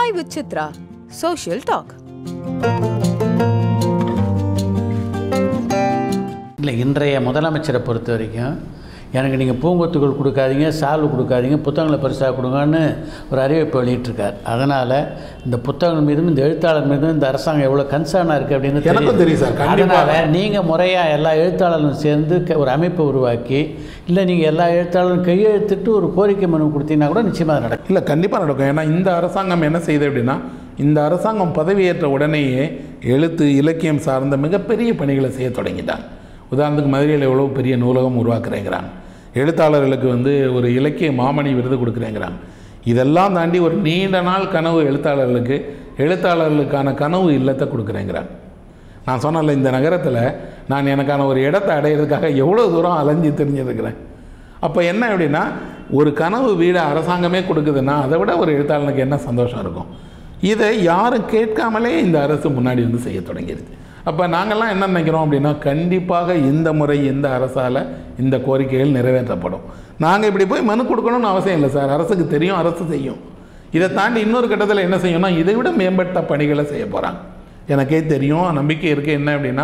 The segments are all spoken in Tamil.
Chai with Chitra, Social Talk. இல்லை இன்றைய முதலமைச்சரை பொறுத்த வரைக்கும் எனக்கு நீங்கள் பூங்கொத்துகள் கொடுக்காதீங்க சால்வு கொடுக்காதீங்க புத்தகங்களை பரிசாக கொடுங்கன்னு ஒரு அறிவிப்பு வெளியிட்டிருக்கார் அதனால் இந்த புத்தகங்கள் மீதும் இந்த எழுத்தாளர் மீதும் இந்த அரசாங்கம் எவ்வளோ கன்சர்னாக இருக்குது அப்படின்னு எனக்கும் தெரியும் சார், கண்டிப்பா. அதனால் நீங்கள் முறையாக எல்லா எழுத்தாளர்களும் சேர்ந்து க- ஒரு அமைப்பை உருவாக்கி இல்லை நீங்கள் எல்லா எழுத்தாளரும் கையெழுத்திட்டு ஒரு கோரிக்கை மனு கொடுத்தீங்கன்னா கூட நிச்சயமாக நடக்கும் இல்லை கண்டிப்பாக நடக்கும் ஏன்னா இந்த அரசாங்கம் என்ன செய்யுது அப்படின்னா இந்த அரசாங்கம் பதவியேற்ற உடனேயே எழுத்து இலக்கியம் சார்ந்த மிகப்பெரிய பணிகளை செய்ய தொடங்கிட்டாங்க உதாரணத்துக்கு மதுரையில் எவ்வளோ பெரிய நூலகம் உருவாக்குறேங்கிறாங்க எழுத்தாளர்களுக்கு வந்து ஒரு இலக்கிய மாமணி விருது கொடுக்குறேங்கிறாங்க இதெல்லாம் தாண்டி ஒரு நீண்ட நாள் கனவு எழுத்தாளர்களுக்கு எழுத்தாளர்களுக்கான கனவு இல்லத்தை கொடுக்குறேங்கிறாங்க நான் சொன்னல இந்த நகரத்தில் நான் எனக்கான ஒரு இடத்தை அடையிறதுக்காக எவ்வளோ தூரம் அலைஞ்சு தெரிஞ்சிருக்கிறேன் அப்போ என்ன அப்படின்னா ஒரு கனவு வீடு அரசாங்கமே கொடுக்குதுன்னா அதை விட ஒரு எழுத்தாளனுக்கு என்ன சந்தோஷம் இருக்கும் இதை யாரும் கேட்காமலே இந்த அரசு முன்னாடி வந்து செய்ய தொடங்கிடுது அப்போ நாங்கள்லாம் என்ன நினைக்கிறோம் அப்படின்னா கண்டிப்பாக இந்த முறை இந்த அரசால் இந்த கோரிக்கைகள் நிறைவேற்றப்படும் நாங்கள் இப்படி போய் மனு கொடுக்கணும்னு அவசியம் இல்லை சார் அரசுக்கு தெரியும் அரசு செய்யும் இதை தாண்டி இன்னொரு கட்டத்தில் என்ன செய்யும்னா இதை விட மேம்பட்ட பணிகளை செய்ய போகிறாங்க எனக்கே தெரியும் நம்பிக்கை இருக்குது என்ன அப்படின்னா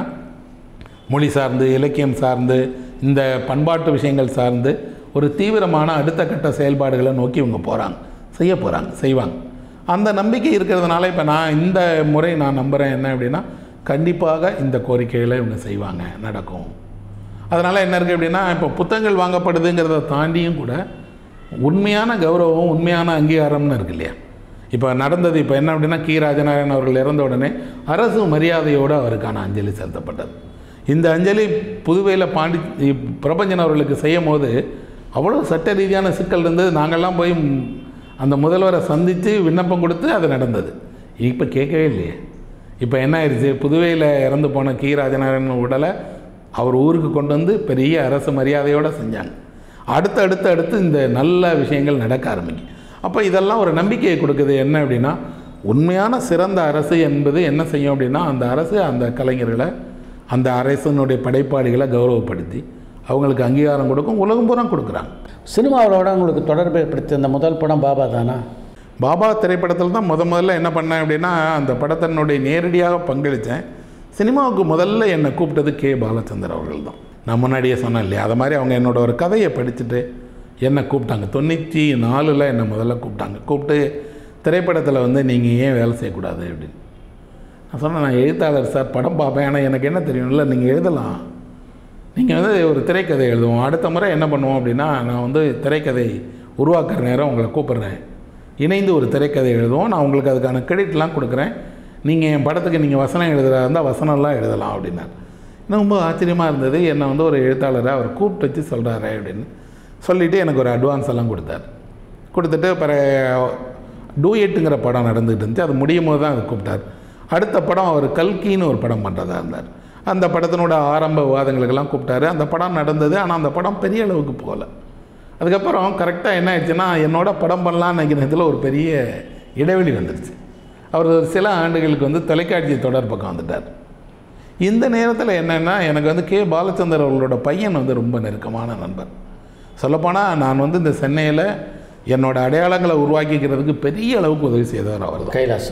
மொழி சார்ந்து இலக்கியம் சார்ந்து இந்த பண்பாட்டு விஷயங்கள் சார்ந்து ஒரு தீவிரமான அடுத்த கட்ட செயல்பாடுகளை நோக்கி இவங்க போகிறாங்க செய்ய போகிறாங்க செய்வாங்க அந்த நம்பிக்கை இருக்கிறதுனால இப்போ நான் இந்த முறை நான் நம்புகிறேன் என்ன அப்படின்னா கண்டிப்பாக இந்த கோரிக்கைகளை இவங்க செய்வாங்க நடக்கும் அதனால் என்ன இருக்குது அப்படின்னா இப்போ புத்தகங்கள் வாங்கப்படுதுங்கிறத தாண்டியும் கூட உண்மையான கௌரவம் உண்மையான அங்கீகாரம்னு இருக்கு இல்லையா இப்போ நடந்தது இப்போ என்ன அப்படின்னா கி ராஜநாராயணன் அவர்கள் இறந்த உடனே அரசு மரியாதையோடு அவருக்கான அஞ்சலி செலுத்தப்பட்டது இந்த அஞ்சலி புதுவையில் பாண்டி பிரபஞ்சன் அவர்களுக்கு செய்யும் போது அவ்வளோ சட்ட ரீதியான சிக்கல் இருந்தது நாங்கள்லாம் போய் ம், அந்த முதல்வரை சந்தித்து விண்ணப்பம் கொடுத்து அது நடந்தது இப்போ கேட்கவே இல்லையே இப்போ என்ன ஆயிடுச்சு புதுவையில் இறந்து போன கி ராஜநாராயணன் உடலை அவர் ஊருக்கு கொண்டு வந்து பெரிய அரசு மரியாதையோடு செஞ்சாங்க அடுத்து அடுத்து அடுத்து இந்த நல்ல விஷயங்கள் நடக்க ஆரம்பிக்கும் அப்போ இதெல்லாம் ஒரு நம்பிக்கையை கொடுக்குது என்ன அப்படின்னா உண்மையான சிறந்த அரசு என்பது என்ன செய்யும் அப்படின்னா அந்த அரசு அந்த கலைஞர்களை அந்த அரசனுடைய படைப்பாளிகளை கௌரவப்படுத்தி அவங்களுக்கு அங்கீகாரம் கொடுக்கும் உலகம் பூரா கொடுக்குறாங்க சினிமாவோட உங்களுக்கு தொடர்பு ஏற்படுத்திய அந்த முதல் படம் பாபா தானா பாபா திரைப்படத்தில் தான் முத முதல்ல என்ன பண்ணேன் அப்படின்னா அந்த படத்தினுடைய நேரடியாக பங்களித்தேன் சினிமாவுக்கு முதல்ல என்னை கூப்பிட்டது கே பாலச்சந்தர் அவர்கள் தான் நான் முன்னாடியே சொன்னேன் இல்லையா அது மாதிரி அவங்க என்னோட ஒரு கதையை படிச்சுட்டு என்னை கூப்பிட்டாங்க தொண்ணூற்றி நாலில் என்னை முதல்ல கூப்பிட்டாங்க கூப்பிட்டு திரைப்படத்தில் வந்து நீங்கள் ஏன் வேலை செய்யக்கூடாது அப்படின்னு நான் சொன்னேன் நான் எழுத்தாளர் சார் படம் பார்ப்பேன் ஆனால் எனக்கு என்ன தெரியும் இல்லை நீங்கள் எழுதலாம் நீங்கள் வந்து ஒரு திரைக்கதை எழுதுவோம் அடுத்த முறை என்ன பண்ணுவோம் அப்படின்னா நான் வந்து திரைக்கதை உருவாக்குற நேரம் உங்களை கூப்பிட்றேன் இணைந்து ஒரு திரைக்கதை எழுதுவோம் நான் உங்களுக்கு அதுக்கான கிரெடிட்லாம் கொடுக்குறேன் நீங்கள் என் படத்துக்கு நீங்கள் வசனம் எழுதுறதா இருந்தால் வசனம்லாம் எழுதலாம் அப்படின்னார் எனக்கு ரொம்ப ஆச்சரியமாக இருந்தது என்னை வந்து ஒரு எழுத்தாளரை அவர் கூப்பிட்டு வச்சு சொல்கிறாரு அப்படின்னு சொல்லிவிட்டு எனக்கு ஒரு அட்வான்ஸ் எல்லாம் கொடுத்தார் கொடுத்துட்டு பிற டூயட்டுங்கிற படம் நடந்துகிட்டு இருந்துச்சு அது முடியும் போது தான் அதை கூப்பிட்டார் அடுத்த படம் அவர் கல்கின்னு ஒரு படம் பண்ணுறதா இருந்தார் அந்த படத்தினோட ஆரம்ப விவாதங்களுக்கெல்லாம் கூப்பிட்டாரு அந்த படம் நடந்தது ஆனால் அந்த படம் பெரிய அளவுக்கு போகல அதுக்கப்புறம் கரெக்டாக என்ன ஆயிடுச்சுன்னா என்னோட படம் பண்ணலான்னு நினைக்கிறதுல ஒரு பெரிய இடைவெளி வந்துடுச்சு அவர் ஒரு சில ஆண்டுகளுக்கு வந்து தொலைக்காட்சி தொடர் பக்கம் வந்துட்டார் இந்த நேரத்தில் என்னென்னா எனக்கு வந்து கே பாலச்சந்தர் அவர்களோட பையன் வந்து ரொம்ப நெருக்கமான நண்பர் சொல்லப்போனால் நான் வந்து இந்த சென்னையில் என்னோட அடையாளங்களை உருவாக்கிக்கிறதுக்கு பெரிய அளவுக்கு உதவி செய்தவர் அவர் தான் கைலாஸ்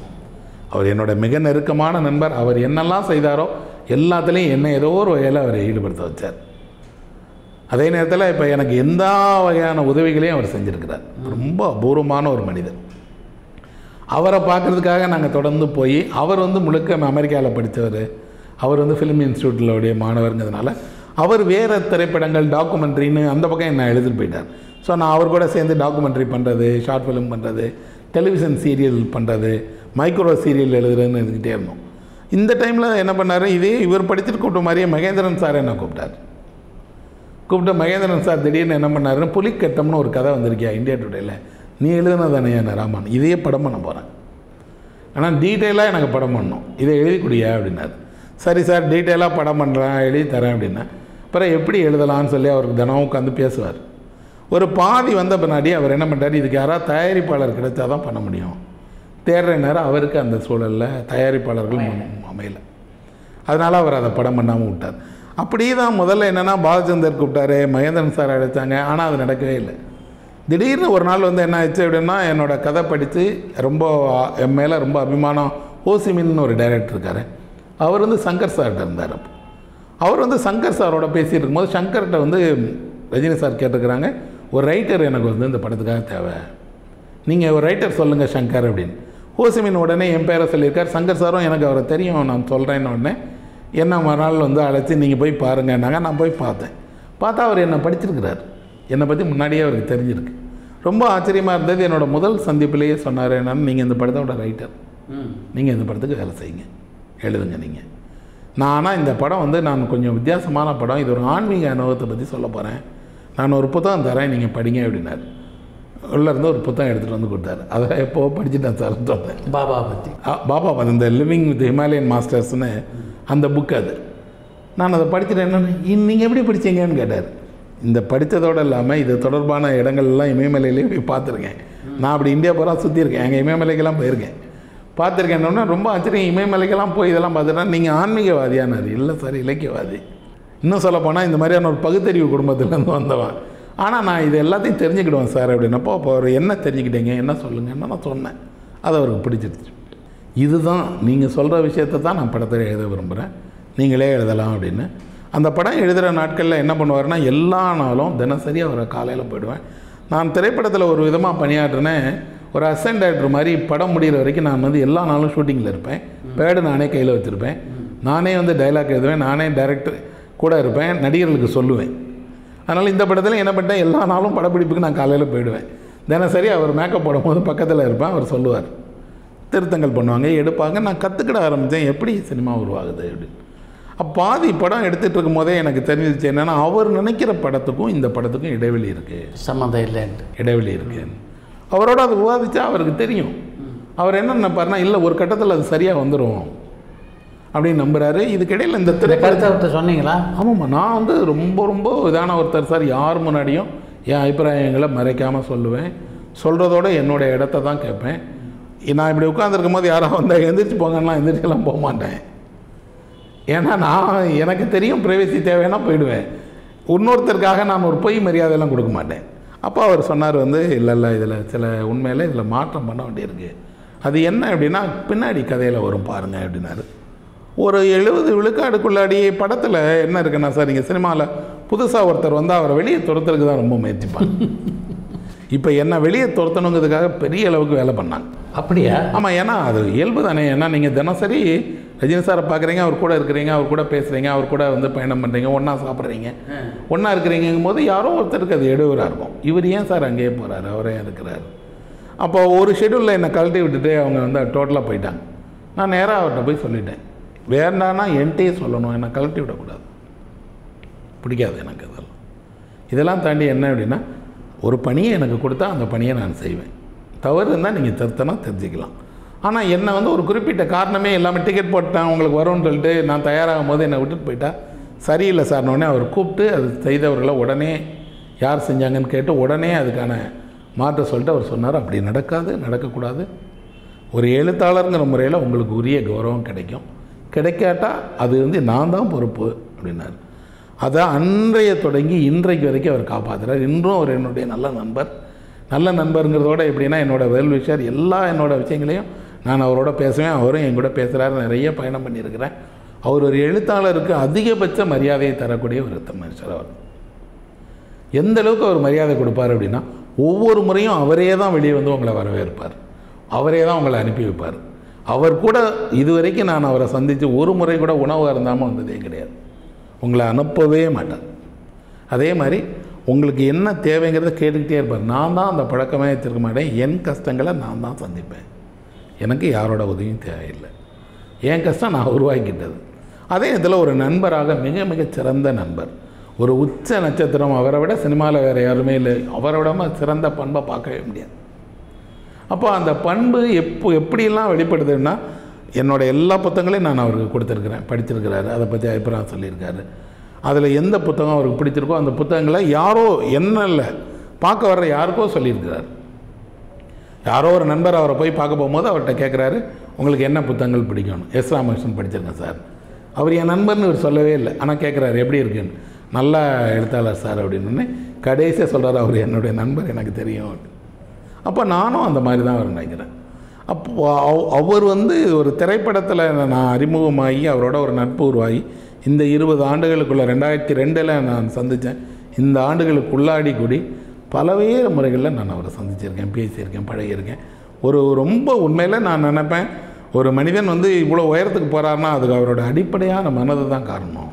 அவர் என்னோட மிக நெருக்கமான நண்பர் அவர் என்னெல்லாம் செய்தாரோ எல்லாத்துலேயும் என்ன ஏதோ ஒரு வகையில் அவரை ஈடுபடுத்த வச்சார் அதே நேரத்தில் இப்போ எனக்கு எந்த வகையான உதவிகளையும் அவர் செஞ்சுருக்கிறார் ரொம்ப அபூர்வமான ஒரு மனிதர் அவரை பார்க்குறதுக்காக நாங்கள் தொடர்ந்து போய் அவர் வந்து முழுக்க அமெரிக்காவில் படித்தவர் அவர் வந்து ஃபிலிம் இன்ஸ்டியூட்டில் மாணவருங்கிறதுனால அவர் வேறு திரைப்படங்கள் டாக்குமெண்ட்ரின்னு அந்த பக்கம் என்ன எழுதிட்டு போயிட்டார் ஸோ நான் அவர் கூட சேர்ந்து டாக்குமெண்ட்ரி பண்ணுறது ஷார்ட் ஃபிலிம் பண்ணுறது டெலிவிஷன் சீரியல் பண்ணுறது மைக்ரோ சீரியல் எழுதுறதுன்னு எழுதிக்கிட்டே இருந்தோம் இந்த டைமில் என்ன பண்ணார் இதே இவர் படிச்சுட்டு கூப்பிட்ட மாதிரியே மகேந்திரன் சார் என்ன கூப்பிட்டார் கூப்பிட்டு மகேந்திரன் சார் திடீர்னு என்ன பண்ணாருன்னு புலிக்கட்டம்னு ஒரு கதை வந்திருக்கியா இந்தியா டுடேல நீ எழுதுனதானே என்ன ராமன் இதையே படம் பண்ண போகிறேன் ஆனால் டீட்டெயிலாக எனக்கு படம் பண்ணணும் இதை எழுதி குடியா அப்படின்னாரு சரி சார் டீட்டெயிலாக படம் பண்ணுறேன் எழுதி தரேன் அப்படின்னா அப்புறம் எப்படி எழுதலாம்னு சொல்லி அவருக்கு தினமும் உட்காந்து பேசுவார் ஒரு பாதி வந்த பின்னாடி அவர் என்ன பண்ணுறாரு இதுக்கு யாராவது தயாரிப்பாளர் கிடைச்சா தான் பண்ண முடியும் தேடுற நேரம் அவருக்கு அந்த சூழலில் தயாரிப்பாளர்கள் ம- அமையல அதனால் அவர் அதை படம் பண்ணாமல் விட்டார் அப்படியே தான் முதல்ல என்னென்னா பாலச்சந்தர் கூப்பிட்டாரு மகேந்திரன் சார் அழைச்சாங்க ஆனால் அது நடக்கவே இல்லை திடீர்னு ஒரு நாள் வந்து என்ன ஆச்சு அப்படின்னா என்னோட கதை படித்து ரொம்ப என் மேலே ரொம்ப அபிமானம் ஓசிமின்னு ஒரு டைரக்டர் இருக்கார் அவர் வந்து சங்கர் சார்கிட்ட இருந்தார் அப்போ அவர் வந்து சங்கர் சாரோட பேசிட்டு இருக்கும்போது சங்கர்கிட்ட வந்து ரஜினி சார் கேட்டிருக்கிறாங்க ஒரு ரைட்டர் எனக்கு வந்து இந்த படத்துக்காக தேவை நீங்கள் ஒரு ரைட்டர் சொல்லுங்கள் சங்கர் அப்படின்னு ஹோசிமின் உடனே என் பேரை சொல்லியிருக்கார் சங்கர் சாரும் எனக்கு அவரை தெரியும் நான் சொல்கிறேன்னு உடனே என்ன மறுநாள் வந்து அழைச்சி நீங்கள் போய் பாருங்கன்னாங்க நான் போய் பார்த்தேன் பார்த்தா அவர் என்னை படிச்சிருக்கிறார் என்னை பற்றி முன்னாடியே அவருக்கு தெரிஞ்சிருக்கு ரொம்ப ஆச்சரியமாக இருந்தது என்னோட முதல் சந்திப்பிலேயே சொன்னார் என்னன்னு நீங்கள் இந்த படத்தோட ரைட்டர் நீங்கள் இந்த படத்துக்கு வேலை செய்யுங்க எழுதுங்க நீங்கள் நான் ஆனால் இந்த படம் வந்து நான் கொஞ்சம் வித்தியாசமான படம் இது ஒரு ஆன்மீக அனுபவத்தை பற்றி சொல்ல போகிறேன் நான் ஒரு புத்தகம் தரேன் நீங்கள் படிங்க அப்படின்னாரு உள்ளே இருந்து ஒரு புத்தகம் எடுத்துகிட்டு வந்து கொடுத்தாரு அதை எப்போ படிச்சுட்டேன் சார் சொன்னேன் பாபா பற்றி ஆ, பாபா அது இந்த லிவிங் வித் ஹிமாலயன் மாஸ்டர்ஸ்னு அந்த புக் அது நான் அதை படிச்சுட்டு என்னென்னு நீங்கள் எப்படி படிச்சீங்கன்னு கேட்டார் இந்த படித்ததோடு இல்லாமல் இது தொடர்பான இடங்கள்லாம் இமயமலையிலேயே போய் பார்த்துருக்கேன் நான் அப்படி இந்தியா பூரா சுற்றிருக்கேன் எங்கள் இமயமலைக்கெல்லாம் போயிருக்கேன் பார்த்துருக்கேன்னொன்னே ரொம்ப ஆச்சரியம் இமயமலைக்கெல்லாம் போய் இதெல்லாம் பார்த்துட்டா நீங்கள் ஆன்மீகவாதியானார் இல்லை சார் இலக்கியவாதி இன்னும் சொல்ல போனால் இந்த மாதிரியான ஒரு பகுத்தறிவு குடும்பத்துலேருந்து வந்தவன் ஆனால் நான் இது எல்லாத்தையும் தெரிஞ்சுக்கிடுவேன் சார் அப்படின்னப்போ அப்போ அவர் என்ன தெரிஞ்சுக்கிட்டீங்க என்ன சொல்லுங்கன்னு நான் சொன்னேன் அது அவருக்கு பிடிச்சிருச்சு இதுதான் நீங்கள் சொல்கிற விஷயத்தை தான் நான் படத்தில் எழுத விரும்புகிறேன் நீங்களே எழுதலாம் அப்படின்னு அந்த படம் எழுதுகிற நாட்களில் என்ன பண்ணுவாருன்னா எல்லா நாளும் தினசரி அவரை காலையில் போயிடுவேன் நான் திரைப்படத்தில் ஒரு விதமாக பணியாற்றினேன் ஒரு அசன் டைரக்டர் மாதிரி படம் முடிகிற வரைக்கும் நான் வந்து எல்லா நாளும் ஷூட்டிங்கில் இருப்பேன் பேடு நானே கையில் வச்சுருப்பேன் நானே வந்து டைலாக் எழுதுவேன் நானே டைரக்டர் கூட இருப்பேன் நடிகர்களுக்கு சொல்லுவேன் அதனால் இந்த படத்தில் என்ன பண்ணிட்டேன் எல்லா நாளும் படப்பிடிப்புக்கு நான் காலையில் போயிடுவேன் தினசரி அவர் மேக்கப் போடும்போது பக்கத்தில் இருப்பேன் அவர் சொல்லுவார் திருத்தங்கள் பண்ணுவாங்க எடுப்பாங்க நான் கற்றுக்கிட ஆரம்பித்தேன் எப்படி சினிமா உருவாகுது அப்படின்னு அப்போ பாதி படம் எடுத்துகிட்டு இருக்கும் போதே எனக்கு தெரிஞ்சிச்சு என்னென்னா அவர் நினைக்கிற படத்துக்கும் இந்த படத்துக்கும் இடைவெளி இருக்குது சம்மந்தம் இல்லைன்ட்டு இடைவெளி இருக்குது அவரோட அது விவாதிச்சா அவருக்கு தெரியும் அவர் என்ன நினைப்பாருன்னா இல்லை ஒரு கட்டத்தில் அது சரியாக வந்துடும் அப்படின்னு நம்புறாரு இதுக்கிடையில் இந்த இந்த திரைப்படத்தை கருத்தை அவர்கிட்ட சொன்னீங்களா ஆமாம்மா நான் வந்து ரொம்ப ரொம்ப இதான ஒருத்தர் சார் யார் முன்னாடியும் என் அபிப்பிராயங்களை மறைக்காமல் சொல்லுவேன் சொல்கிறதோட என்னோட இடத்த தான் கேட்பேன் நான் இப்படி உட்காந்துருக்கும் போது யாராவது வந்தால் எந்திரிச்சு போங்கன்னா எந்திரிச்செல்லாம் போக மாட்டேன் ஏன்னா நான் எனக்கு தெரியும் ப்ரைவசி தேவைன்னா போயிடுவேன் இன்னொருத்தருக்காக நான் ஒரு பொய் மரியாதையெல்லாம் கொடுக்க மாட்டேன் அப்போ அவர் சொன்னார் வந்து இல்லை இல்லை இதில் சில உண்மையில் இதில் மாற்றம் பண்ண வேண்டியிருக்கு அது என்ன அப்படின்னா பின்னாடி கதையில் வரும் பாருங்க அப்படின்னாரு ஒரு எழுபது விழுக்காடுக்குள்ளாடி படத்தில் என்ன இருக்குன்னா சார் நீங்கள் சினிமாவில் புதுசாக ஒருத்தர் வந்து அவரை வெளியே துரத்துறதுக்கு தான் ரொம்ப முயற்சிப்பாங்க இப்போ என்ன வெளியே துரத்தணுங்கிறதுக்காக பெரிய அளவுக்கு வேலை பண்ணாங்க அப்படியா ஆமாம் ஏன்னா அது இயல்பு தானே ஏன்னா நீங்கள் தினசரி ரஜினி சாரை பார்க்குறீங்க அவர் கூட இருக்கிறீங்க அவர் கூட பேசுகிறீங்க அவர் கூட வந்து பயணம் பண்ணுறீங்க ஒன்றா சாப்பிட்றீங்க ஒன்றா இருக்கிறீங்கும் போது யாரோ ஒருத்தருக்கு அது இடையூறாக இருக்கும் இவர் ஏன் சார் அங்கேயே போகிறாரு அவரே இருக்கிறாரு அப்போ ஒரு ஷெடியூலில் என்னை கழட்டி விட்டுட்டு அவங்க வந்து டோட்டலாக போயிட்டாங்க நான் நேராக அவர்கிட்ட போய் சொல்லிட்டேன் வேண்டான்னா என்கிட்டயே சொல்லணும் என்னை கழட்டி விடக்கூடாது பிடிக்காது எனக்கு அதெல்லாம் இதெல்லாம் தாண்டி என்ன அப்படின்னா ஒரு பணியை எனக்கு கொடுத்தா அந்த பணியை நான் செய்வேன் தவறு இருந்தால் நீங்கள் திருத்தனா தெரிஞ்சுக்கலாம் ஆனால் என்னை வந்து ஒரு குறிப்பிட்ட காரணமே இல்லாமல் டிக்கெட் போட்டேன் உங்களுக்கு வரும்னு சொல்லிட்டு நான் தயாராகும் போது என்னை விட்டுட்டு போயிட்டா சரியில்லை சார்ன உடனே அவர் கூப்பிட்டு அது செய்தவர்களை உடனே யார் செஞ்சாங்கன்னு கேட்டு உடனே அதுக்கான மாற்ற சொல்லிட்டு அவர் சொன்னார் அப்படி நடக்காது நடக்கக்கூடாது ஒரு எழுத்தாளருங்கிற முறையில் உங்களுக்கு உரிய கௌரவம் கிடைக்கும் கிடைக்காட்டா அது வந்து நான் தான் பொறுப்பு அப்படின்னாரு அதை அன்றைய தொடங்கி இன்றைக்கு வரைக்கும் அவர் காப்பாற்றுறார் இன்றும் அவர் என்னுடைய நல்ல நண்பர் நல்ல நண்பருங்கிறதோட எப்படின்னா என்னோட வெல் விஷர் எல்லா என்னோட விஷயங்களையும் நான் அவரோட பேசுவேன் அவரும் என் கூட பேசுகிறாரு நிறைய பயணம் பண்ணியிருக்கிறேன் அவர் ஒரு எழுத்தாளருக்கு அதிகபட்ச மரியாதையை தரக்கூடிய ஒரு மனுஷர் அவர் எந்த அளவுக்கு அவர் மரியாதை கொடுப்பார் அப்படின்னா ஒவ்வொரு முறையும் அவரே தான் வெளியே வந்து உங்களை வரவேற்பார் அவரே தான் உங்களை அனுப்பி வைப்பார் அவர் கூட இதுவரைக்கும் நான் அவரை சந்தித்து ஒரு முறை கூட உணவு அருந்தாமல் வந்ததே கிடையாது உங்களை அனுப்பவே மாட்டார் அதே மாதிரி உங்களுக்கு என்ன தேவைங்கிறத கேட்டுக்கிட்டே இருப்பார் நான் தான் அந்த பழக்கமே வச்சிருக்க மாட்டேன் என் கஷ்டங்களை நான் தான் சந்திப்பேன் எனக்கு யாரோட உதவியும் தேவையில்லை என் கஷ்டம் நான் உருவாக்கிட்டது அதே இதில் ஒரு நண்பராக மிக மிகச் சிறந்த நண்பர் ஒரு உச்ச நட்சத்திரம் அவரை விட சினிமாவில் வேறு யாருமே இல்லை அவரை விடாம சிறந்த பண்பை பார்க்கவே முடியாது அப்போ அந்த பண்பு எப்போ எப்படியெல்லாம் வெளிப்படுதுன்னா என்னோட எல்லா புத்தகங்களையும் நான் அவருக்கு கொடுத்துருக்குறேன் படிச்சிருக்கிறாரு அதை பற்றி அபிப்பிராயம் சொல்லியிருக்காரு அதில் எந்த புத்தகம் அவருக்கு பிடிச்சிருக்கோ அந்த புத்தகங்களை யாரோ என்ன இல்லை பார்க்க வர்ற யாருக்கோ சொல்லியிருக்கிறார் யாரோ ஒரு நண்பர் அவரை போய் பார்க்க போகும்போது அவர்கிட்ட கேட்குறாரு உங்களுக்கு என்ன புத்தகங்கள் பிடிக்கும்னு எஸ் ராமகிருஷ்ணன் படிச்சிருக்கேன் சார் அவர் என் நண்பர்னு இவர் சொல்லவே இல்லை ஆனால் கேட்குறாரு எப்படி இருக்குன்னு நல்ல எழுத்தாளர் சார் அப்படின்னு கடைசியாக சொல்கிறார் அவர் என்னுடைய நண்பர் எனக்கு தெரியும் அப்போ நானும் அந்த மாதிரி தான் அவர் நினைக்கிறேன் அப்போ அவ- அவர் வந்து ஒரு திரைப்படத்தில் நான் அறிமுகமாகி அவரோட ஒரு நட்பு உருவாகி இந்த இருபது ஆண்டுகளுக்குள்ள ரெண்டாயிரத்தி ரெண்டில் நான் சந்தித்தேன் இந்த ஆண்டுகளுக்குள்ளாடி கூடி பலவேறு முறைகளில் நான் அவரை சந்திச்சிருக்கேன் பேசியிருக்கேன் பழகியிருக்கேன் ஒரு ரொம்ப உண்மையில் நான் நினைப்பேன் ஒரு மனிதன் வந்து இவ்வளோ உயரத்துக்கு போகிறாருன்னா அதுக்கு அவரோட அடிப்படையான மனது தான் காரணம்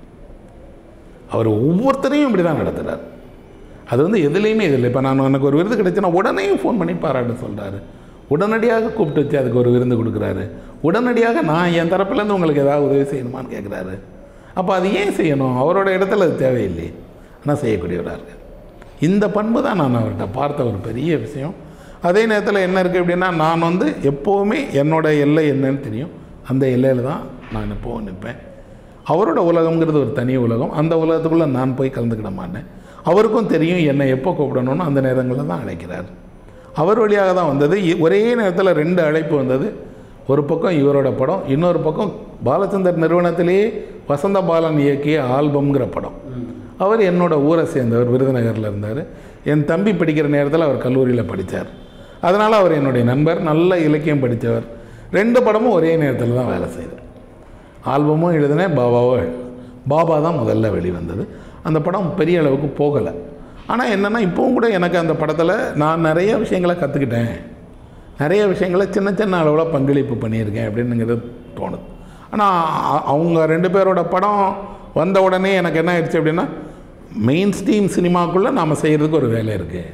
அவர் ஒவ்வொருத்தரையும் இப்படி தான் நடத்துகிறார் அது வந்து எதுலேயுமே இதில் இப்போ நான் எனக்கு ஒரு விருது கிடைச்சுன்னா உடனே ஃபோன் பண்ணி பாராட்ட சொல்கிறாரு உடனடியாக கூப்பிட்டு வச்சு அதுக்கு ஒரு விருந்து கொடுக்குறாரு உடனடியாக நான் என் தரப்புலேருந்து உங்களுக்கு ஏதாவது உதவி செய்யணுமான்னு கேட்குறாரு அப்போ அது ஏன் செய்யணும் அவரோட இடத்துல அது தேவையில்லை ஆனால் செய்யக்கூடியவராக இருக்கு இந்த பண்பு தான் நான் அவர்கிட்ட பார்த்த ஒரு பெரிய விஷயம் அதே நேரத்தில் என்ன இருக்குது அப்படின்னா நான் வந்து எப்போவுமே என்னோட எல்லை என்னன்னு தெரியும் அந்த எல்லையில் தான் நான் எப்போவும் நிற்பேன் அவரோட உலகம்ங்கிறது ஒரு தனி உலகம் அந்த உலகத்துக்குள்ளே நான் போய் கலந்துக்கிட மாட்டேன் அவருக்கும் தெரியும் என்னை எப்போ கூப்பிடணும்னு அந்த நேரங்களில் தான் அழைக்கிறார் அவர் வழியாக தான் வந்தது இ- ஒரே நேரத்தில் ரெண்டு அழைப்பு வந்தது ஒரு பக்கம் இவரோட படம் இன்னொரு பக்கம் பாலச்சந்தர் நிறுவனத்திலேயே வசந்த பாலன் இயக்கிய ஆல்பம்ங்கிற படம் அவர் என்னோட ஊரை சேர்ந்தவர் விருதுநகரில் இருந்தார் என் தம்பி படிக்கிற நேரத்தில் அவர் கல்லூரியில் படித்தார் அதனால் அவர் என்னுடைய நண்பர் நல்ல இலக்கியம் படித்தவர் ரெண்டு படமும் ஒரே நேரத்தில் தான் வேலை செய்தார் ஆல்பமும் எழுதினேன் பாபாவும் எழு பாபா தான் முதல்ல வெளிவந்தது அந்த படம் பெரிய அளவுக்கு போகலை ஆனால் என்னென்னா இப்போவும் கூட எனக்கு அந்த படத்தில் நான் நிறைய விஷயங்களை கற்றுக்கிட்டேன் நிறைய விஷயங்களை சின்ன சின்ன அளவில் பங்களிப்பு பண்ணியிருக்கேன் அப்படின்னுங்கிறது தோணுது ஆனால் அ- அவங்க ரெண்டு பேரோட படம் வந்த உடனே எனக்கு என்ன ஆயிடுச்சு அப்படின்னா மெயின் ஸ்ட்ரீம் சினிமாக்குள்ளே நாம் செய்கிறதுக்கு ஒரு வேலை இருக்குது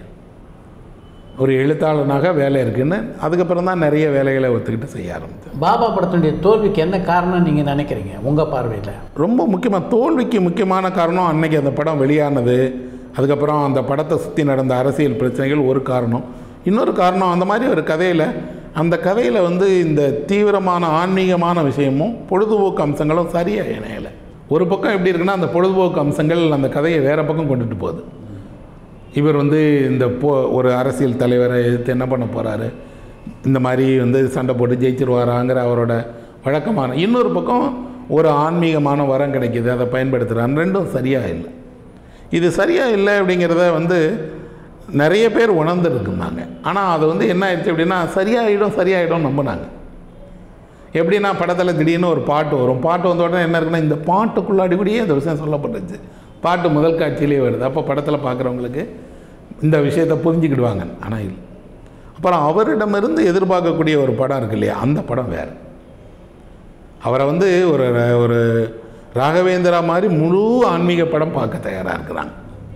ஒரு எழுத்தாளனாக வேலை இருக்குன்னு அதுக்கப்புறம் தான் நிறைய வேலைகளை ஒத்துக்கிட்டு செய்ய ஆரம்பித்தேன் பாபா படத்தினுடைய தோல்விக்கு என்ன காரணம் நீங்கள் நினைக்கிறீங்க உங்கள் பார்வையில் ரொம்ப முக்கியமாக தோல்விக்கு முக்கியமான காரணம் அன்னைக்கு அந்த படம் வெளியானது அதுக்கப்புறம் அந்த படத்தை சுற்றி நடந்த அரசியல் பிரச்சனைகள் ஒரு காரணம் இன்னொரு காரணம் அந்த மாதிரி ஒரு கதையில் அந்த கதையில் வந்து இந்த தீவிரமான ஆன்மீகமான விஷயமும் பொழுதுபோக்கு அம்சங்களும் சரியாக இணையலை ஒரு பக்கம் எப்படி இருக்குன்னா அந்த பொழுதுபோக்கு அம்சங்கள் அந்த கதையை வேறு பக்கம் கொண்டுட்டு போகுது இவர் வந்து இந்த போ ஒரு அரசியல் தலைவரை எதிர்த்து என்ன பண்ண போகிறாரு இந்த மாதிரி வந்து சண்டை போட்டு ஜெயிச்சிருவாராங்கிற அவரோட வழக்கமான இன்னொரு பக்கம் ஒரு ஆன்மீகமான வரம் கிடைக்கிது அதை பயன்படுத்துகிறான் ரெண்டும் சரியாக இல்லை இது சரியாக இல்லை அப்படிங்கிறத வந்து நிறைய பேர் உணர்ந்துருக்குனாங்க ஆனால் அது வந்து என்ன ஆயிடுச்சு அப்படின்னா சரியாயிடும் சரியாயிடும் நம்பினாங்க எப்படின்னா படத்தில் திடீர்னு ஒரு பாட்டு வரும் பாட்டு வந்த உடனே என்ன இருக்குன்னா இந்த பாட்டுக்குள்ளாடி கூடயே அந்த விஷயம் சொல்லப்பட்டுச்சு பாட்டு முதல் காட்சியிலேயே வருது அப்போ படத்தில் பார்க்குறவங்களுக்கு இந்த விஷயத்தை புரிஞ்சுக்கிடுவாங்க ஆனால் இல்லை அப்புறம் அவரிடமிருந்து எதிர்பார்க்கக்கூடிய ஒரு படம் இருக்கு இல்லையா அந்த படம் வேறு அவரை வந்து ஒரு ஒரு ராகவேந்திரா மாதிரி முழு ஆன்மீக படம் பார்க்க தயாராக இருக்கிறாங்க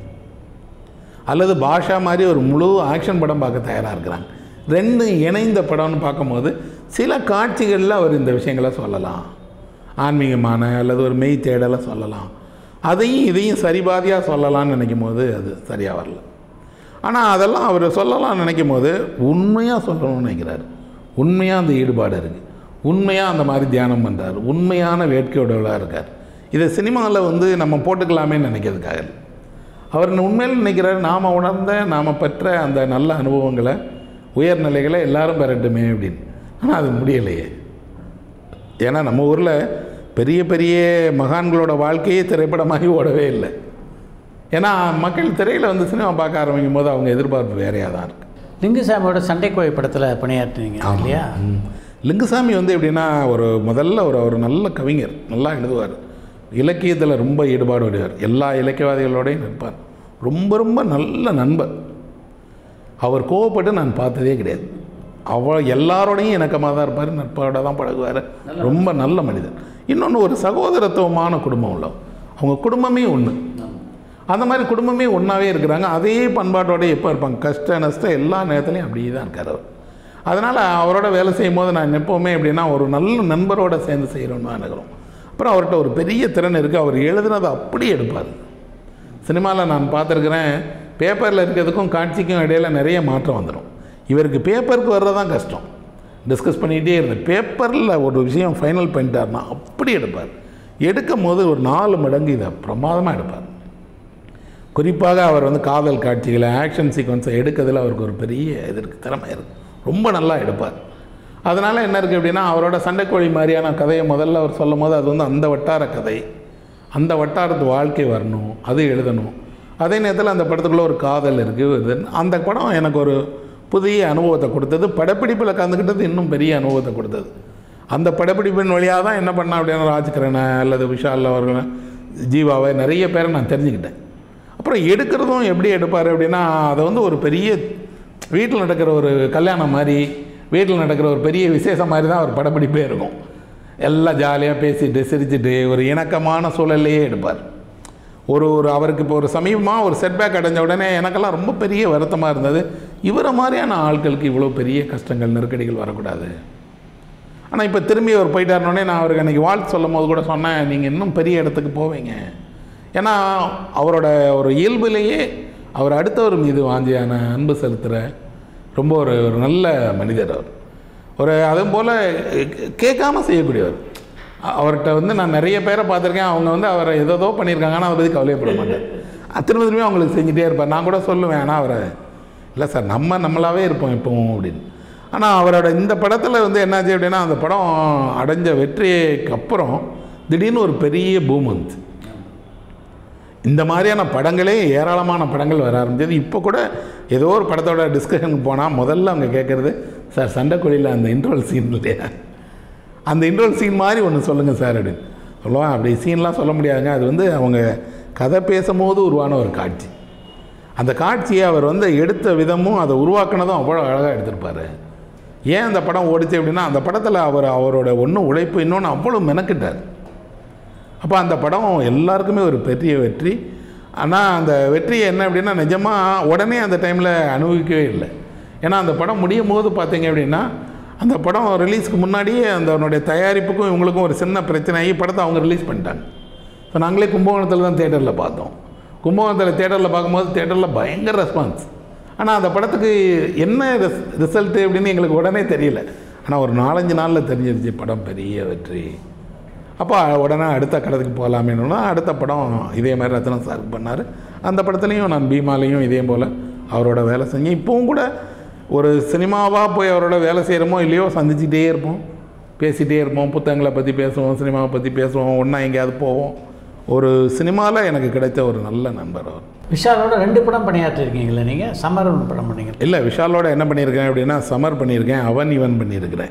அல்லது பாஷா மாதிரி ஒரு முழு ஆக்ஷன் படம் பார்க்க தயாராக இருக்கிறாங்க ரெண்டும் இணைந்த படம்னு பார்க்கும்போது சில காட்சிகளில் அவர் இந்த விஷயங்களை சொல்லலாம் ஆன்மீகமான அல்லது ஒரு மெய் தேடலை சொல்லலாம் அதையும் இதையும் சரிபாதியாக சொல்லலாம்னு நினைக்கும் போது அது சரியாக வரல ஆனால் அதெல்லாம் அவர் சொல்லலாம்னு நினைக்கும் போது உண்மையாக சொல்லணும்னு நினைக்கிறார் உண்மையாக அந்த ஈடுபாடு இருக்குது உண்மையாக அந்த மாதிரி தியானம் பண்ணுறாரு உண்மையான வேட்கையுடையவளாக இருக்கார் இதை சினிமாவில் வந்து நம்ம போட்டுக்கலாமேன்னு நினைக்கிறதுக்காக இல்லை. அவர் உண்மையில் நினைக்கிறார் நாம் உணர்ந்த நாம் பெற்ற அந்த நல்ல அனுபவங்களை உயர்நிலைகளை எல்லாரும் பெறட்டுமே அப்படின்னு ஆனால் அது முடியலையே ஏன்னா நம்ம ஊரில் பெரிய பெரிய மகான்களோட வாழ்க்கையே திரைப்படமாகி ஓடவே இல்லை ஏன்னா மக்கள் திரையில் வந்து சினிமா பார்க்க ஆரம்பிக்கும் போது அவங்க எதிர்பார்ப்பு வேறையாக தான் இருக்குது லிங்குசாமியோட சண்டைக்கோழி படத்தில் பணியாற்றினீங்க இல்லையா ம். லிங்குசாமி வந்து எப்படின்னா ஒரு முதல்ல ஒரு ஒரு நல்ல கவிஞர் நல்லா எழுதுவார் இலக்கியத்தில் ரொம்ப ஈடுபாடு உடையவர் எல்லா இலக்கியவாதிகளோடையும் நிற்பார் ரொம்ப ரொம்ப நல்ல நண்பர் அவர் கோவப்பட்டு நான் பார்த்ததே கிடையாது அவ எல்லாரோடையும் இணக்கமாக தான் இருப்பார் நட்போட தான் பழகுவார் ரொம்ப நல்ல மனிதர் இன்னொன்று ஒரு சகோதரத்துவமான குடும்பம் உள்ளவர் அவங்க குடும்பமே ஒன்று அந்த மாதிரி குடும்பமே ஒன்றாவே இருக்கிறாங்க அதே பண்பாட்டோட எப்போ இருப்பாங்க கஷ்ட நஷ்டம் எல்லா நேரத்துலையும் அப்படியே தான் இருக்கார் அவர் அதனால் அவரோட வேலை செய்யும் போது நான் எப்போவுமே எப்படின்னா ஒரு நல்ல நண்பரோட சேர்ந்து செய்கிறோன்னு தான் நினைக்கிறோம் அப்புறம் அவர்கிட்ட ஒரு பெரிய திறன் இருக்குது அவர் எழுதுனதை அப்படியே எடுப்பார் சினிமாவில் நான் பார்த்துருக்குறேன் பேப்பரில் இருக்கிறதுக்கும் காட்சிக்கும் இடையில நிறைய மாற்றம் வந்துடும் இவருக்கு பேப்பருக்கு வர்றது தான் கஷ்டம் டிஸ்கஸ் பண்ணிகிட்டே இருந்து பேப்பரில் ஒரு விஷயம் ஃபைனல் பண்ணிட்டார்னா அப்படி எடுப்பார் எடுக்கும் போது ஒரு நாலு மடங்கு இதை பிரமாதமாக எடுப்பார் குறிப்பாக அவர் வந்து காதல் காட்சிகளை ஆக்ஷன் சீக்வன்ஸை எடுக்கிறதுல அவருக்கு ஒரு பெரிய இது இருக்குது திறமை இருக்குது ரொம்ப நல்லா எடுப்பார் அதனால் என்ன இருக்குது அப்படின்னா அவரோட சண்டைக்கோழி மாதிரியான கதையை முதல்ல அவர் சொல்லும் போது அது வந்து அந்த வட்டார கதை அந்த வட்டாரத்து வாழ்க்கை வரணும் அது எழுதணும் அதே நேரத்தில் அந்த படத்துக்குள்ளே ஒரு காதல் இருக்குது அந்த படம் எனக்கு ஒரு புதிய அனுபவத்தை கொடுத்தது படப்பிடிப்பில் கலந்துக்கிட்டது இன்னும் பெரிய அனுபவத்தை கொடுத்தது அந்த படப்பிடிப்பின் வழியாக தான் என்ன பண்ணேன் அப்படின்னா ராஜ்கிரனை அல்லது விஷால் அவர்களை ஜீவாவை நிறைய பேரை நான் தெரிஞ்சுக்கிட்டேன் அப்புறம் எடுக்கிறதும் எப்படி எடுப்பார் அப்படின்னா அதை வந்து ஒரு பெரிய வீட்டில் நடக்கிற ஒரு கல்யாணம் மாதிரி வீட்டில் நடக்கிற ஒரு பெரிய விசேஷம் மாதிரி தான் ஒரு படப்பிடிப்பே இருக்கும் எல்லாம் ஜாலியாக பேசிட்டு சிரிச்சிட்டு ஒரு இணக்கமான சூழல்லையே எடுப்பார் ஒரு ஒரு அவருக்கு இப்போ ஒரு சமீபமாக ஒரு செட்பேக் அடைஞ்ச உடனே எனக்கெல்லாம் ரொம்ப பெரிய வருத்தமாக இருந்தது இவரை மாதிரியான ஆட்களுக்கு இவ்வளோ பெரிய கஷ்டங்கள் நெருக்கடிகள் வரக்கூடாது ஆனால் இப்போ திரும்பி அவர் போயிட்டாருனோடனே நான் அவருக்கு அன்றைக்கி வாழ்த்து சொல்லும் போது கூட சொன்னேன் நீங்கள் இன்னும் பெரிய இடத்துக்கு போவீங்க ஏன்னா அவரோட ஒரு இயல்பிலேயே அவர் அடுத்தவர் மீது வாஞ்சியான அன்பு செலுத்துகிற ரொம்ப ஒரு ஒரு நல்ல மனிதர் அவர் ஒரு அதுவும் போல் கேட்காம செய்யக்கூடியவர் அ- அவர்கிட்ட வந்து நான் நிறைய பேரை பார்த்துருக்கேன் அவங்க வந்து அவரை ஏதோ பண்ணியிருக்காங்க ஆனால் அதை பற்றி கவலையப்பட மாட்டார் அ, திரும்ப திரும்பி அவங்களுக்கு செஞ்சுட்டே இருப்பார் நான் கூட சொல்லுவேன் ஆனால் அவரை இல்லை சார் நம்ம நம்மளாவே இருப்போம் இப்போவும் அப்படின்னு ஆனால் அவரோட இந்த படத்தில் வந்து என்னாச்சு அப்படின்னா அந்த படம் அடைஞ்ச வெற்றிக்கு அப்புறம் திடீர்னு ஒரு பெரிய பூம் வந்துச்சு இந்த மாதிரியான படங்களே ஏராளமான படங்கள் வர ஆரம்பிச்சது இப்போ கூட ஏதோ ஒரு படத்தோட டிஸ்கஷனுக்கு போனால் முதல்ல அவங்க கேட்குறது சார் சண்டைக்கொழியில் அந்த இன்ட்ரோல் சீன் இல்லையா அந்த இன்ட்ரோல் சீன் மாதிரி ஒன்று சொல்லுங்கள் சார் அப்படின்னு சொல்லுவான் அப்படி சீன்லாம் சொல்ல முடியாதுங்க அது வந்து அவங்க கதை பேசும்போது உருவான ஒரு காட்சி அந்த காட்சியை அவர் வந்து எடுத்த விதமும் அதை உருவாக்குனதும் அவ்வளோ அழகாக எடுத்திருப்பார் ஏன் அந்த படம் ஓடிச்சு அப்படின்னா அந்த படத்தில் அவர் அவரோட ஒன்று உழைப்பு இன்னொன்று அவ்வளோ மெனக்கிட்டார் அப்போ அந்த படம் எல்லாருக்குமே ஒரு பெரிய வெற்றி ஆனால் அந்த வெற்றி என்ன அப்படின்னா நிஜமாக உடனே அந்த டைமில் அனுபவிக்கவே இல்லை ஏன்னா அந்த படம் முடியும் போது பார்த்தீங்க அப்படின்னா அந்த படம் ரிலீஸ்க்கு முன்னாடியே அந்த அவனுடைய தயாரிப்புக்கும் இவங்களுக்கும் ஒரு சின்ன பிரச்சனை ஆகி படத்தை அவங்க ரிலீஸ் பண்ணிட்டாங்க ஸோ நாங்களே கும்பகோணத்தில் தான் தேட்டரில் பார்த்தோம் கும்பகோணத்தில் தேட்டரில் பார்க்கும்போது தேட்டரில் பயங்கர ரெஸ்பான்ஸ் ஆனால் அந்த படத்துக்கு என்ன ரிஸ் ரிசல்ட்டு அப்படின்னு எங்களுக்கு உடனே தெரியல ஆனால் ஒரு நாலஞ்சு நாளில் தெரிஞ்சிருச்சு படம் பெரிய வெற்றி அப்போ உடனே அடுத்த கடத்துக்கு போகலாமேனா அடுத்த படம் இதே மாதிரி ரத்னம் சார் பண்ணார் அந்த படத்துலையும் நான் பீமாலையும் இதே போல் அவரோட வேலை செஞ்சேன் இப்போவும் கூட ஒரு சினிமாவாக போய் அவரோட வேலை செய்கிறோமோ இல்லையோ சந்திச்சுட்டே இருப்போம் பேசிகிட்டே இருப்போம் புத்தகங்களை பற்றி பேசுவோம் சினிமாவை பற்றி பேசுவோம் ஒன்றா எங்கேயாவது போவோம் ஒரு சினிமாவில் எனக்கு கிடைத்த ஒரு நல்ல நண்பர் அவர் விஷாலோட ரெண்டு படம் பணியாற்றிருக்கீங்களே நீங்கள் சம்மர் ஒன்று படம் பண்ணீங்க இல்லை விஷாலோட என்ன பண்ணியிருக்கேன் அப்படின்னா சமர் பண்ணியிருக்கேன் அவன் இவன் பண்ணியிருக்கிறேன்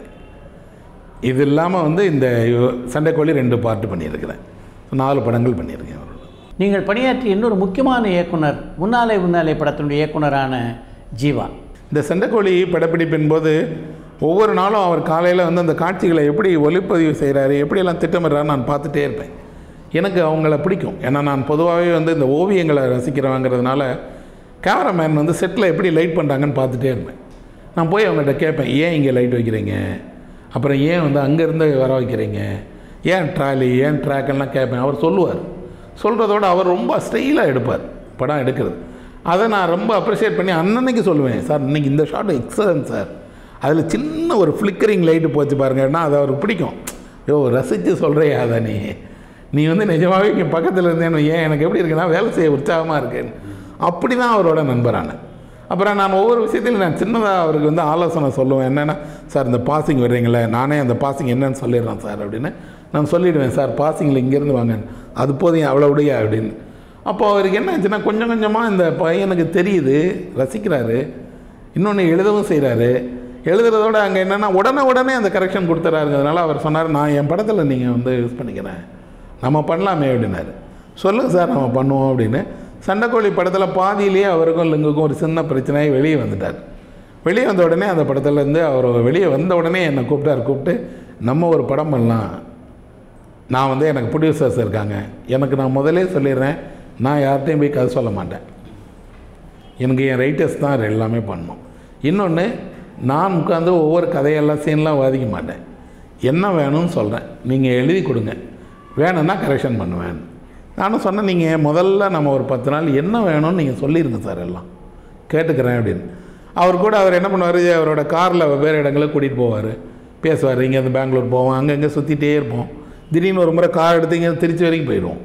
இது இல்லாமல் வந்து இந்த இவ- சண்டைக்கோழி ரெண்டு பார்ட்டு பண்ணியிருக்கிறேன் நாலு படங்கள் பண்ணியிருக்கேன் அவரோட நீங்கள் பணியாற்றிய இன்னொரு முக்கியமான இயக்குனர் முன்னாலே முன்னாலே படத்தினுடைய இயக்குனரான ஜீவா இந்த சண்டைக்கோழி படப்பிடிப்பின் போது ஒவ்வொரு நாளும் அவர் காலையில் வந்து அந்த காட்சிகளை எப்படி ஒளிப்பதிவு செய்கிறாரு எப்படியெல்லாம் திட்டமிடுறாரு நான் பார்த்துட்டே இருப்பேன் எனக்கு அவங்கள பிடிக்கும் ஏன்னா நான் பொதுவாகவே வந்து இந்த ஓவியங்களை ரசிக்கிறவங்கிறதுனால கேமராமேன் வந்து செட்டில் எப்படி லைட் பண்ணுறாங்கன்னு பார்த்துட்டே இருப்பேன் நான் போய் அவங்கள்ட்ட கேட்பேன் ஏன் இங்கே லைட் வைக்கிறீங்க அப்புறம் ஏன் வந்து அங்கேருந்து வர வைக்கிறீங்க ஏன் ட்ராலி ஏன் ட்ராக்கெல்லாம் கேட்பேன் அவர் சொல்லுவார் சொல்கிறதோட அவர் ரொம்ப ஸ்டைலாக எடுப்பார் படம் எடுக்கிறது அதை நான் ரொம்ப அப்ரிஷியேட் பண்ணி அன்னன்னைக்கு சொல்லுவேன் சார் இன்னைக்கு இந்த ஷாட் எக்ஸலன்ட் சார் அதில் சின்ன ஒரு ஃப்ளிக்கரிங் லைட்டு போச்சு பாருங்கன்னா அது அவருக்கு பிடிக்கும் யோ ரசித்து சொல்கிறியா அதை நீ நீ வந்து நிஜமாகவே இங்கே பக்கத்தில் இருந்தேன்னு ஏன் எனக்கு எப்படி இருக்குன்னா வேலை செய்ய உற்சாகமாக இருக்கேன் அப்படி தான் அவரோட நண்பரான அப்புறம் நான் ஒவ்வொரு விஷயத்திலும் நான் சின்னதாக அவருக்கு வந்து ஆலோசனை சொல்லுவேன் என்னென்னா சார் இந்த பாசிங் வர்றீங்களே நானே அந்த பாசிங் என்னன்னு சொல்லிடுறேன் சார் அப்படின்னு நான் சொல்லிவிடுவேன் சார் பாசிங்கில் இங்கேருந்து வாங்க அது போதும் அவ்வளோ உடையா அப்படின்னு அப்போ அவருக்கு என்ன ஆச்சுன்னா கொஞ்சம் கொஞ்சமாக இந்த பையனுக்கு தெரியுது ரசிக்கிறாரு இன்னொன்று எழுதவும் செய்கிறாரு எழுதுறதோட அங்கே என்னென்னா உடனே உடனே அந்த கரெக்ஷன் கொடுத்துறாருங்கிறதுனால அவர் சொன்னார் நான் என் படத்தில் நீங்கள் வந்து யூஸ் பண்ணிக்கிறேன் நம்ம பண்ணலாமே அப்படின்னாரு சொல்லுங்க சார் நம்ம பண்ணுவோம் அப்படின்னு சண்டைக்கோழி படத்தில் பாதியிலேயே அவருக்கும் லிங்குக்கும் ஒரு சின்ன பிரச்சனையாகி வெளியே வந்துட்டார் வெளியே வந்த உடனே அந்த படத்துலேருந்து அவர் வெளியே வந்த உடனே என்னை கூப்பிட்டார் கூப்பிட்டு நம்ம ஒரு படம் பண்ணலாம் நான் வந்து எனக்கு ப்ரொடியூசர்ஸ் இருக்காங்க எனக்கு நான் முதலே சொல்லிடுறேன் நான் யார்கிட்டையும் போய் கதை சொல்ல மாட்டேன் எனக்கு என் ரைட்டர்ஸ் தான் அது எல்லாமே பண்ணணும் இன்னொன்று நான் உட்காந்து ஒவ்வொரு கதையெல்லாம் சீன்லாம் வாதிக்க மாட்டேன் என்ன வேணும்னு சொல்கிறேன் நீங்கள் எழுதி கொடுங்க வேணும்னா கரெக்ஷன் பண்ணுவேன் நானும் சொன்னேன் நீங்கள் முதல்ல நம்ம ஒரு பத்து நாள் என்ன வேணும்னு நீங்கள் சொல்லிடுங்க சார் எல்லாம் கேட்டுக்கிறேன் அப்படின்னு அவர் கூட அவர் என்ன பண்ணுவார் அவரோட காரில் வெவ்வேறு இடங்களுக்கு கூட்டிகிட்டு போவார் பேசுவார் இங்கேருந்து பெங்களூர் போவோம் அங்கங்கே சுற்றிட்டே இருப்போம் திடீர்னு ஒரு முறை கார் எடுத்து இங்கே திருச்சி வரைக்கும் போயிடுவோம்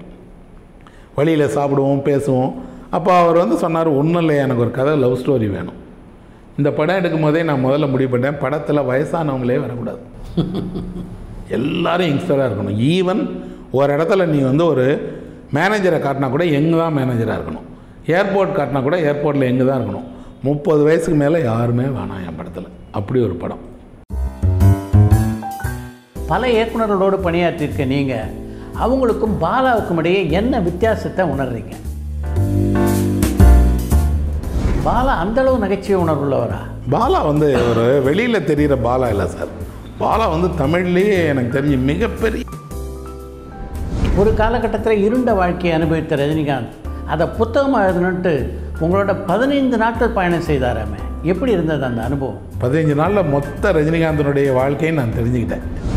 வழியில் சாப்பிடுவோம் பேசுவோம் அப்போ அவர் வந்து சொன்னார் ஒன்றும் இல்லை எனக்கு ஒரு கதை லவ் ஸ்டோரி வேணும் இந்த படம் எடுக்கும் போதே நான் முதல்ல முடிவு பண்ணேன் படத்தில் வயசானவங்களே வரக்கூடாது எல்லாரும் யங்ஸ்டராக இருக்கணும் ஈவன் ஒரு இடத்துல நீ வந்து ஒரு மேனேஜரை காட்டினா கூட எங்க தான் மேனேஜராக இருக்கணும் ஏர்போர்ட் காட்டினா கூட ஏர்போர்ட்டில் எங்கே தான் இருக்கணும் முப்பது வயசுக்கு மேலே யாருமே வேணாம் என் படத்தில் அப்படி ஒரு படம் பல இயக்குனர்களோடு பணியாற்றிருக்க நீங்கள் அவங்களுக்கும் பாலாவுக்கும் இடையே என்ன வித்தியாசத்தை உணர்றீங்க பாலா அந்தளவு நகைச்சுவை உணர்வுள்ளவரா பாலா வந்து ஒரு வெளியில் தெரிகிற பாலா இல்லை சார் பாலா வந்து தமிழ்லேயே எனக்கு தெரிஞ்சு மிகப்பெரிய ஒரு காலகட்டத்தில் இருண்ட வாழ்க்கையை அனுபவித்த ரஜினிகாந்த் அதை புத்தகமாக எழுதணுன்ட்டு உங்களோட பதினைந்து நாட்கள் பயணம் செய்தாராமே எப்படி இருந்தது அந்த அனுபவம் பதினஞ்சு நாளில் மொத்த ரஜினிகாந்தனுடைய வாழ்க்கையை நான் தெரிஞ்சுக்கிட்டேன்